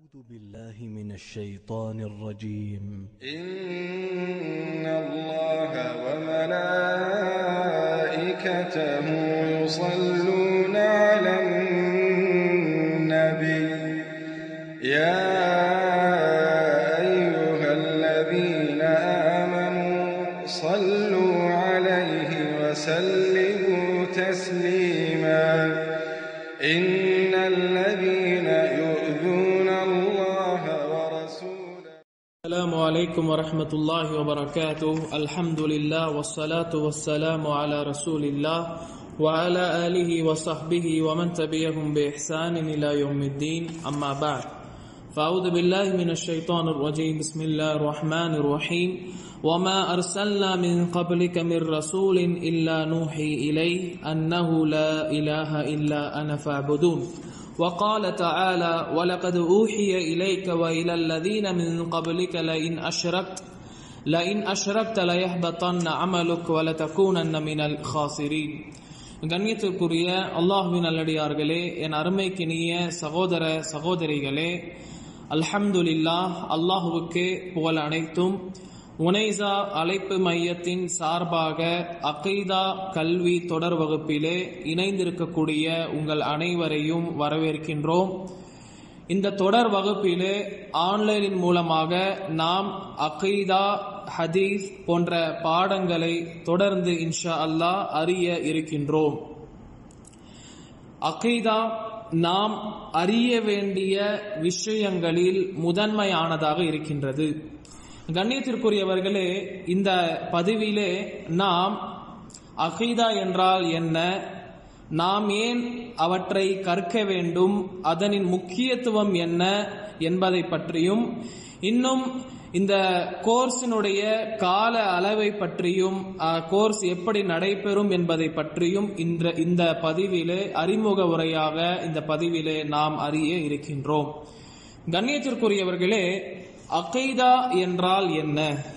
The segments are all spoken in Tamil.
أعوذ بالله من الشيطان الرجيم إن الله وملائكته يصلون على النبي يا أيها الذين آمنوا صلوا عليه وسلموا تسليما إن الذين يؤذون الله ورسوله السلام عليكم ورحمة الله وبركاته الحمد لله والصلاة والسلام على رسول الله وعلى آله وصحبه ومن تبعهم بإحسان إلى يوم الدين أما بعد فأعوذ بالله من الشيطان الرجيم بسم الله الرحمن الرحيم وما أرسلنا من قبلك من رسول إلا نوحي إليه أنه لا إله إلا أنا فاعبدون وقال تعالى ولقد أوحي إليك وإلى الذين من قبلك لئن أشركت لئن أشركت ليحبطن عملك ولتكونن من الخاسرين கண்ணியத்திற்குரிய அல்லாஹுவின் நல்லடியார்களே என் அருமைக்கினிய சகோதர சகோதரிகளே அல்ஹம்துலில்லாஹ் அல்லாஹுவுக்கே புகழ் அனைத்தும் உனைசா அழைப்பு மையத்தின் சார்பாக அகைதா கல்வி தொடர் வகுப்பிலே இணைந்திருக்கக்கூடிய உங்கள் அனைவரையும் வரவேற்கின்றோம் இந்த தொடர் வகுப்பிலே ஆன்லைனின் மூலமாக நாம் அகைதா ஹதீஸ் போன்ற பாடங்களை தொடர்ந்து இன்ஷா அல்லாஹ் அறிய இருக்கின்றோம் அகைதா நாம் அறிய வேண்டிய விஷயங்களில் முதன்மையானதாக இருக்கின்றது கண்ணியத்திற்குரியவர்களே இந்த பதிவிலே நாம் அகைதா என்றால் என்ன நாம் ஏன் அவற்றை கற்க வேண்டும் அதனின் முக்கியத்துவம் என்ன என்பதை பற்றியும் இன்னும் இந்த கோர்ஸினுடைய கால அளவை பற்றியும் கோர்ஸ் எப்படி நடைபெறும் என்பதை பற்றியும் இன்ற இந்த பதிவிலே அறிமுக உரையாக இந்த பதிவிலே நாம் அறிய இருக்கின்றோம் கண்ணியத்திற்குரியவர்களே அகைதா என்றால் என்ன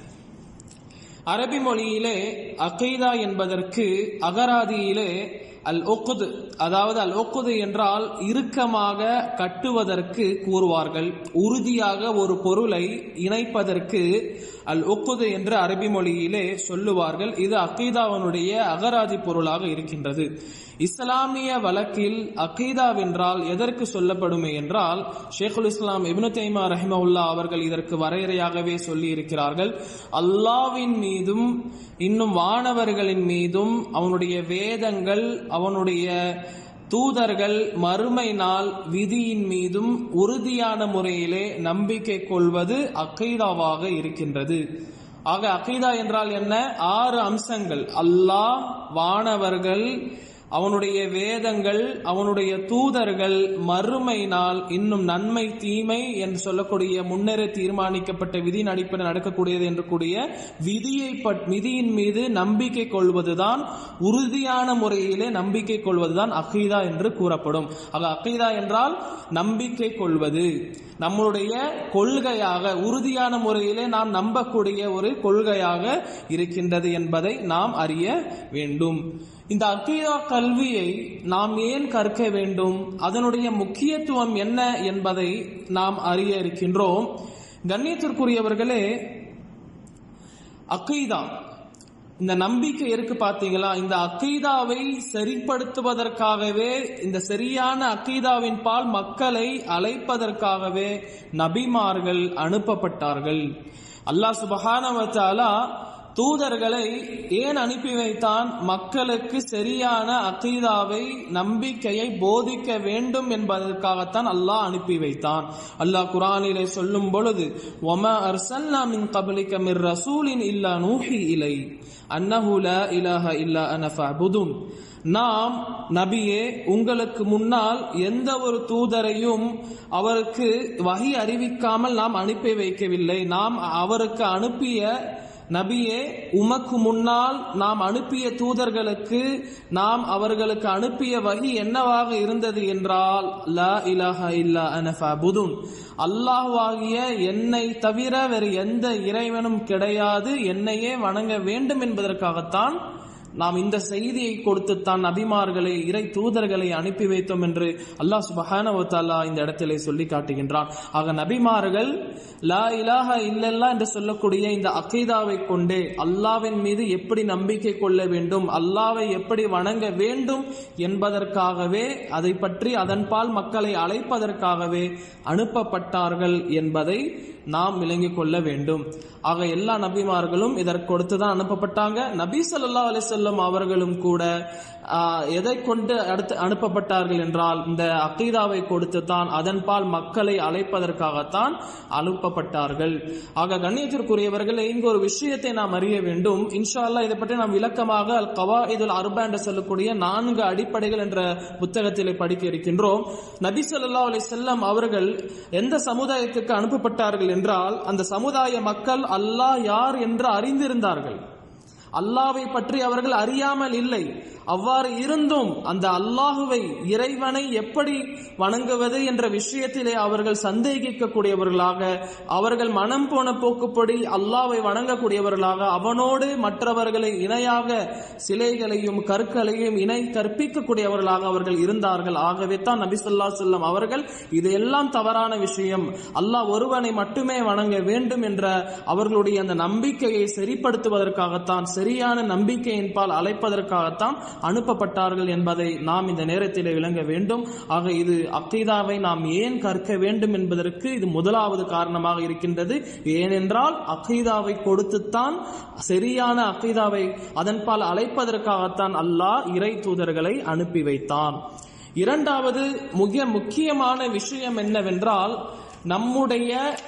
அரபி மொழியிலே அகைதா என்பதற்கு அகராதியிலே அல் ஒக்குது அதாவது அல் ஒக்குது என்றால் இறுக்கமாக கட்டுவதற்கு கூறுவார்கள் உறுதியாக ஒரு பொருளை இணைப்பதற்கு அல் ஒக்குது என்று அரபி மொழியிலே சொல்லுவார்கள் இது அகீதாவனுடைய அகராதி பொருளாக இருக்கின்றது இஸ்லாமிய வழக்கில் அகீதா என்றால் எதற்கு சொல்லப்படுமே என்றால் ஷேகுல் இஸ்லாம் இப்னு தைமா ரஹிமவுல்லா அவர்கள் இதற்கு வரையறையாகவே சொல்லி இருக்கிறார்கள் அல்லாவின் மீதும் இன்னும் வானவர்களின் மீதும் அவனுடைய வேதங்கள் அவனுடைய தூதர்கள் மறுமை நாள் விதியின் மீதும் உறுதியான முறையிலே நம்பிக்கை கொள்வது அக்கைதாவாக இருக்கின்றது ஆக அகைதா என்றால் என்ன ஆறு அம்சங்கள் அல்லாஹ் வானவர்கள் அவனுடைய வேதங்கள் அவனுடைய தூதர்கள் மறுமை நாள் இன்னும் நன்மை தீமை என்று சொல்லக்கூடிய முன்னரே தீர்மானிக்கப்பட்ட விதியின் அடிப்படையில் நடக்கக்கூடியது என்று கூடிய விதியை விதியின் மீது நம்பிக்கை கொள்வதுதான் உறுதியான முறையிலே நம்பிக்கை கொள்வதுதான் அகீதா என்று கூறப்படும் ஆக அகீதா என்றால் நம்பிக்கை கொள்வது நம்முடைய கொள்கையாக உறுதியான முறையிலே நாம் நம்பக்கூடிய ஒரு கொள்கையாக இருக்கின்றது என்பதை நாம் அறிய வேண்டும் இந்த அக்கீதா கல்வியை நாம் ஏன் கற்க வேண்டும் அதனுடைய முக்கியத்துவம் என்ன என்பதை நாம் அறிய இருக்கின்றோம் கண்ணியத்திற்குரியவர்களே அக்கீதா இந்த நம்பிக்கை இருக்கு பாத்தீங்களா இந்த அக்கீதாவை சரிப்படுத்துவதற்காகவே இந்த சரியான அக்கீதாவின் பால் மக்களை அழைப்பதற்காகவே நபிமார்கள் அனுப்பப்பட்டார்கள் அல்லாஹ் சுபஹானவத்தாலா தூதர்களை ஏன் அனுப்பி வைத்தான் மக்களுக்கு சரியான அகீதாவை நம்பிக்கையை போதிக்க வேண்டும் என்பதற்காகத்தான் அல்லாஹ் அனுப்பி வைத்தான் அல்லாஹ் குரானிலே சொல்லும் பொழுது ஒம அர்சல்லா மின் கபலிக்க மிர் ரசூலின் இல்லா நூஹி இலை அன்னஹு லா இலாஹ இல்லா அன ஃபஅபுதுன் நாம் நபியே உங்களுக்கு முன்னால் எந்த ஒரு தூதரையும் அவருக்கு வகி அறிவிக்காமல் நாம் அனுப்பி வைக்கவில்லை நாம் அவருக்கு அனுப்பிய நபியே உமக்கு முன்னால் நாம் அனுப்பிய தூதர்களுக்கு நாம் அவர்களுக்கு அனுப்பிய வகி என்னவாக இருந்தது என்றால் லா இலாஹ இல்லா அனஃபுதுன் அல்லாஹ்வாகிய என்னை தவிர வேறு எந்த இறைவனும் கிடையாது என்னையே வணங்க வேண்டும் என்பதற்காகத்தான் நாம் இந்த செய்தியை கொடுத்துத்தான் நபிமார்களை இறை தூதர்களை அனுப்பி வைத்தோம் என்று அல்லாஹ் சுபஹானஹு வ தஆலா இந்த இடத்திலே சொல்லி காட்டுகின்றான் ஆக நபிமார்கள் லா இலாஹ இல்லல்லா என்று சொல்லக்கூடிய இந்த அகீதாவை கொண்டே அல்லாவின் மீது எப்படி நம்பிக்கை கொள்ள வேண்டும் அல்லாவை எப்படி வணங்க வேண்டும் என்பதற்காகவே அதை பற்றி அதன்பால் மக்களை அழைப்பதற்காகவே அனுப்பப்பட்டார்கள் என்பதை நாம் விளங்கிக் கொள்ள வேண்டும் ஆக எல்லா நபிமார்களும் இதற்கு கொடுத்துதான் அனுப்பப்பட்டாங்க நபி ஸல்லல்லாஹு அலைஹி வஸல்லம் அவர்களும் கூட ஆஹ், எதை கொண்டு அடுத்து அனுப்பப்பட்டார்கள் என்றால் இந்த அகீதாவை கொடுத்து தான் அதன்பால் மக்களை அழைப்பதற்காகத்தான் அனுப்பப்பட்டார்கள் ஆக கண்ணியத்திற்குரியவர்களே இங்கு ஒரு விஷயத்தை நாம் அறிய வேண்டும் இன்ஷா அல்லாஹ் இதை பற்றி நாம் விளக்கமாக அல் கவாயிதுல் அர்பா என்று சொல்லக்கூடிய நான்கு அடிப்படைகள் என்ற புத்தகத்திலே படிக்க இருக்கின்றோம் நபி ஸல்லல்லாஹு அலைஹி வஸல்லம் அவர்கள் எந்த சமுதாயத்துக்கு அனுப்பப்பட்டார்கள் என்றால் அந்த சமுதாய மக்கள் அல்லாஹ் யார் என்று அறிந்திருந்தார்கள் அல்லாவை பற்றி அவர்கள் அறியாமல் இல்லை அவ்வாறு இருந்தும் அந்த அல்லாஹுவை இறைவனை எப்படி வணங்குவது என்ற விஷயத்திலே அவர்கள் சந்தேகிக்கக்கூடியவர்களாக அவர்கள் மனம் போன போக்குப்படி அல்லாவை வணங்கக்கூடியவர்களாக அவனோடு மற்றவர்களை இணையாக சிலைகளையும் கற்களையும் இணை கற்பிக்கக்கூடியவர்களாக அவர்கள் இருந்தார்கள் ஆகவே தான் நபி ஸல்லல்லாஹு அலைஹி வஸல்லம் அவர்கள் இதெல்லாம் தவறான விஷயம் அல்லாஹ் ஒருவனை மட்டுமே வணங்க வேண்டும் என்ற அவர்களுடைய அந்த நம்பிக்கையை சரிப்படுத்துவதற்காகத்தான் சரியான நம்பிக்கையின் பால் அழைப்பதற்காகத்தான் அனுப்பப்பட்டார்கள் என்பதை நாம் இந்த நேரத்திலே விளங்க வேண்டும் ஆக இது அக்கீதாவை நாம் ஏன் கற்க வேண்டும் என்பதற்கு இது முதலாவது காரணமாக இருக்கின்றது ஏனென்றால் அக்கீதாவை கொடுத்துத்தான் சரியான அக்கீதாவை அதன்பால் அழைப்பதற்காகத்தான் அல்லாஹ் இறை தூதர்களை அனுப்பி வைத்தான் இரண்டாவது மிக முக்கியமான விஷயம் என்னவென்றால் நம்முடைய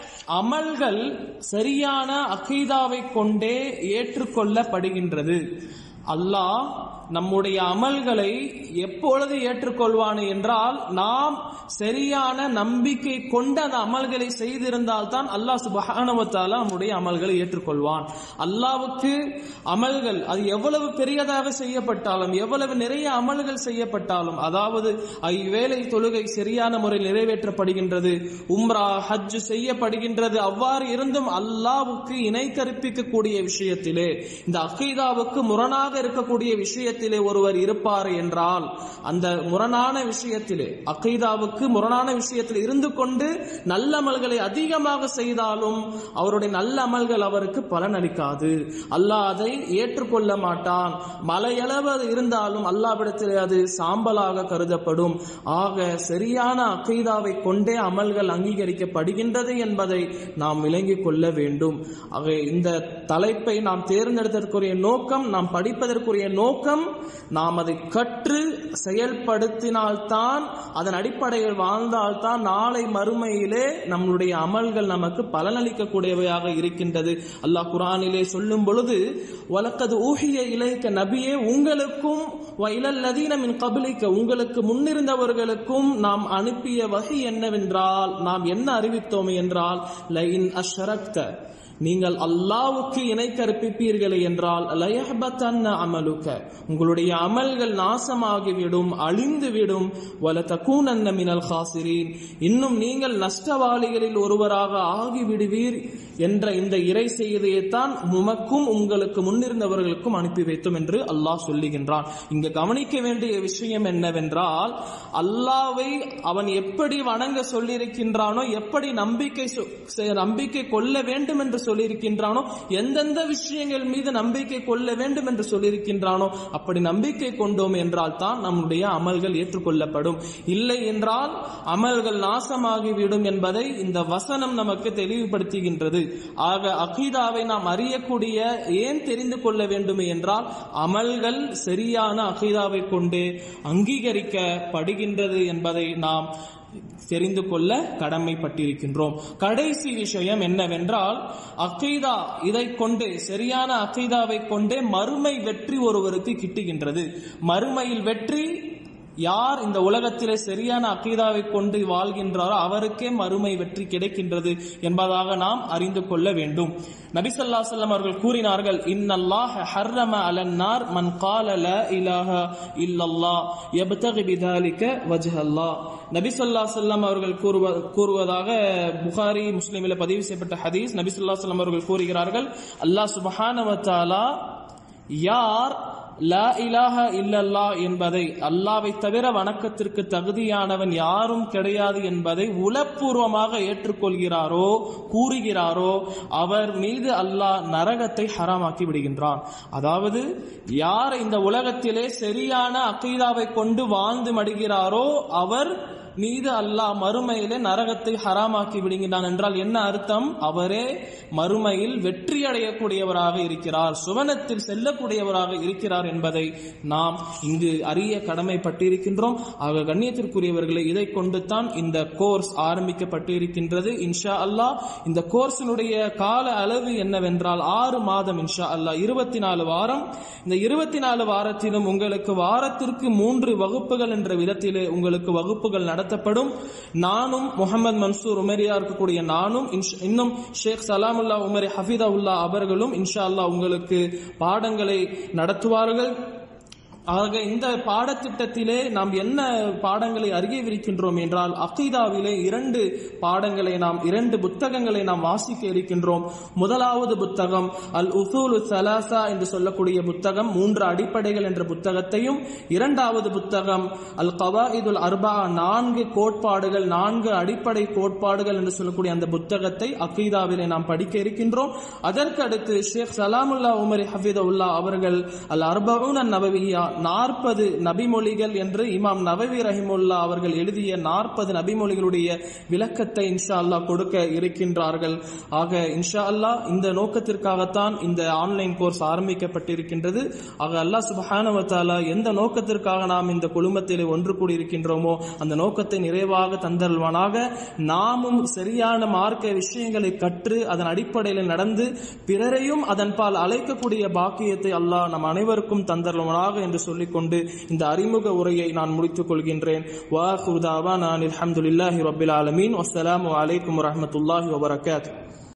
அமல்கள் சரியான அகீதாவை கொண்டே ஏற்றுக்கொள்ளப்படுகின்றது அல்லாஹ் நம்முடைய அமல்களை எப்பொழுது ஏற்றுக்கொள்வான் என்றால் நாம் சரியான நம்பிக்கை கொண்ட அந்த அமல்களை செய்திருந்தால் தான் அல்லாஹ் சுபஹானவத்தால நம்முடைய அமல்களை ஏற்றுக்கொள்வான் அல்லாவுக்கு அமல்கள் அது எவ்வளவு பெரியதாக செய்யப்பட்டாலும் எவ்வளவு நிறைய அமல்கள் செய்யப்பட்டாலும் அதாவது ஐவேளை தொழுகை சரியான முறையில் நிறைவேற்றப்படுகின்றது உம்ரா ஹஜ் செய்யப்படுகின்றது அவ்வாறு இருந்தும் அல்லாவுக்கு இணை கற்பிக்கக்கூடிய விஷயத்திலே இந்த அகீதாவுக்கு முரணாக இருக்கக்கூடிய விஷயத்திலே ஒருவர் இருப்பார் என்றால் அந்த முரணான விஷயத்திலே அகீதாவுக்கு முரணான விஷயத்தில் இருந்து கொண்டு நல்ல அமல்களை அதிகமாக செய்தாலும் அவருடைய நல்ல அமல்கள் அவருக்கு பலனளிக்காது அல்லாஹ் அதை ஏற்றுக்கொள்ள மாட்டான் மலையளவு அது இருந்தாலும் அல்லாவிடத்தில் அது சாம்பலாக கருதப்படும் ஆக சரியான அகீதாவை கொண்டே அமல்கள் அங்கீகரிக்கப்படுகின்றது என்பதை நாம் விளங்கிக் கொள்ள வேண்டும் ஆக இந்த தலைப்பை நாம் தேர்ந்தெடுத்ததற்குரிய நோக்கம் நாம் படிப்பதற்குரிய நோக்கம் நாம் அதை கற்று செயல்படுத்தினால்தான் அதன் அடிப்படையில் வாழ்ந்தால்தான் நாளை மறுமையிலே நம்முடைய அமல்கள் நமக்கு பலனளிக்கக்கூடியவையாக இருக்கின்றது அல்லாஹ் குரானிலே சொல்லும் பொழுது வழக்கது ஊகிய இலைக்க நபியே உங்களுக்கும் இலல்லதீன மின் கபிலிக்க உங்களுக்கு முன்னிருந்தவர்களுக்கும் நாம் அனுப்பிய வகை என்னவென்றால் நாம் என்ன அறிவித்தோம் என்றால் லைன் அஷரக்த நீங்கள் அல்லாவுக்கு இணை கற்பிப்பீர்களே என்றால் லயஹபத்தன்ன அமலுக்க உங்களுடைய அமல்கள் நாசமாகிவிடும் அழிந்துவிடும் வல தக்கூனன்ன மினல் ஹாசிரீன் இன்னும் நீங்கள் நஷ்டவாளிகளில் ஒருவராக ஆகிவிடுவீர் என்ற இந்த இறை செய்தியைத்தான் உமக்கும் உங்களுக்கு முன்னிருந்தவர்களுக்கும் அனுப்பி வைத்தோம் என்று அல்லாஹ் சொல்லுகின்றான் இங்க கவனிக்க வேண்டிய விஷயம் என்னவென்றால் அல்லாவை அவன் எப்படி வணங்க சொல்லியிருக்கின்றானோ எப்படி நம்பிக்கை சொ- செ- நம்பிக்கை கொள்ள வேண்டும் என்று சொல்லியிருக்கின்றானோ எந்தெந்த விஷயங்கள் மீது நம்பிக்கை கொள்ள வேண்டும் என்று சொல்லியிருக்கின்றானோ அப்படி நம்பிக்கை கொண்டோம் என்றால் தான் நம்முடைய அமல்கள் ஏற்றுக்கொள்ளப்படும் இல்லை என்றால் அமல்கள் நாசமாகிவிடும் என்பதை இந்த வசனம் நமக்கு தெளிவுபடுத்துகின்றது ஆக அகீதாவை நாம் அறியக்கூடிய ஏன் தெரிந்து கொள்ள வேண்டும் என்றால் அமல்கள் சரியான அகீதாவை கொண்டு அங்கீகரிக்கப்படுகின்றது என்பதை நாம் தெரிந்து கொள்ள கடமைப்பட்டிருக்கின்றோம் கடைசி விஷயம் என்னவென்றால் அகீதா இதை கொண்டு சரியான அகீதாவை கொண்டே மறுமை வெற்றி ஒருவருக்கு கிட்டுகின்றது மறுமையில் வெற்றி யார் இந்த உலகத்திலே சரியான அகீதாவை கொண்டு வாழ்கின்றாரோ அவருக்கே மறுமை வெற்றி கிடைக்கின்றது என்பதாக நாம் அறிந்து கொள்ள வேண்டும் நபி ஸல்லல்லாஹு அலைஹி வஸல்லம் அவர்கள் கூறினார்கள் இன்னல்லாஹ ஹர்ரம அலன்னார் மன் கால லா இலாஹ இல்லல்லாஹ் யப்தகி பிதாலிக வஜ்ஹல்லாஹ் நபி ஸல்லல்லாஹு அலைஹி வஸல்லம் அவர்கள் கூறுவ- கூறுவதாக புகாரி முஸ்லிமில் பதிவு செய்யப்பட்ட ஹதீஸ் நபி ஸல்லல்லாஹு அலைஹி வஸல்லம் அவர்கள் கூறுகிறார்கள் அல்லாஹ் சுப்ஹானஹு வ தஆலா யார் லா இலாஹ இல்லல்லா என்பதை அல்லாவை தவிர வணக்கத்திற்கு தகுதியானவன் யாரும் கிடையாது என்பதை உளப்பூர்வமாக ஏற்றுக்கொள்கிறாரோ கூறுகிறாரோ அவர் மீது அல்லாஹ் நரகத்தை ஹராமாக்கி விடுகின்றான் அதாவது யார் இந்த உலகத்திலே சரியான அகீதாவை கொண்டு வாழ்ந்து மடிகிறாரோ அவர் மீது அல்லாஹ் மறுமையிலே நரகத்தை ஹராமாக்கி விடுகின்றான் என்றால் என்ன அர்த்தம் அவரே மறுமையில் வெற்றி அடையக்கூடியவராக இருக்கிறார் சுவனத்தில் செல்லக்கூடியவராக இருக்கிறார் என்பதை நாம் இங்கு அறிய கடமைப்பட்டிருக்கின்றோம் ஆக கண்ணியத்திற்குரியவர்களை இதை கொண்டு தான் இந்த கோர்ஸ் ஆரம்பிக்கப்பட்டிருக்கின்றது இன்ஷா அல்லாஹ் இந்த கோர்ஸினுடைய கால அளவு என்னவென்றால் ஆறு மாதம் இன்ஷா அல்லாஹ் இருபத்தி நாலு வாரம் இந்த இருபத்தி நாலு வாரத்திலும் உங்களுக்கு வாரத்திற்கு மூன்று வகுப்புகள் என்ற விதத்திலே உங்களுக்கு வகுப்புகள் நடத்தப்படும் நானும் முகமது மன்சூர் உமரியா இருக்கக்கூடிய நானும் இன்ஷ்- இன்னும் ஷேக் சலாமுல்லா உமரி ஹஃபீதா உல்லா அவர்களும் இன்ஷா அல்லாஹ் உங்களுக்கு பாடங்களை நடத்துவார்கள் ஆக இந்த பாடத்திட்டத்திலே நாம் என்ன பாடங்களை அறியவிருக்கின்றோம் என்றால் அகீதாவிலே இரண்டு பாடங்களை நாம் இரண்டு புத்தகங்களை நாம் வாசிக்க இருக்கின்றோம் முதலாவது புத்தகம் அல் உசூலு சலாசா என்று சொல்லக்கூடிய புத்தகம் மூன்று அடிப்படைகள் என்ற புத்தகத்தையும் இரண்டாவது புத்தகம் அல் கவாயிதுல் அர்பா நான்கு கோட்பாடுகள் நான்கு அடிப்படை கோட்பாடுகள் என்று சொல்லக்கூடிய அந்த புத்தகத்தை அகீதாவிலே நாம் படிக்க இருக்கின்றோம் அதற்கு அடுத்து ஷேக் சலாமுல்லா உமரி ஹஃபீதுல்லா அவர்கள் அல் அர்பவுன் நபவியா நாற்பது நபிமொழிகள் என்று இமாம் நபவி ரஹிமுல்லா அவர்கள் எழுதிய நாற்பது நபிமொழிகளுடைய விளக்கத்தை இன்ஷா அல்லாஹ் கொடுக்க இருக்கின்றார்கள் ஆக இன்ஷா அல்லாஹ் இந்த நோக்கத்திற்காகத்தான் இந்த ஆன்லைன் கோர்ஸ் ஆரம்பிக்கப்பட்டிருக்கின்றது ஆக அல்லாஹ் சுபஹானஹு வ தஆலா எந்த நோக்கத்திற்காக நாம் இந்த குழுமத்தில் ஒன்று கூடியிருக்கின்றோமோ அந்த நோக்கத்தை நிறைவாக தந்தருள்வானாக நாமும் சரியான மார்க்க விஷயங்களை கற்று அதன் அடிப்படையில் நடந்து பிறரையும் அதன் பால் அழைக்கக்கூடிய பாக்கியத்தை அல்லாஹ் நம் அனைவருக்கும் தந்தருள்வானாக என்று சொல்லிக்கொண்டு இந்த அறிமுக உரையை நான் முடித்துக் கொள்கின்றேன் வாஹுதாவா நான் அல்ஹம்துலில்லாஹி ரப்பில் ஆலமீன் வஸ்ஸலாமு அலைக்கும் வரஹ்மத்துல்லாஹி வபரகாத்துஹு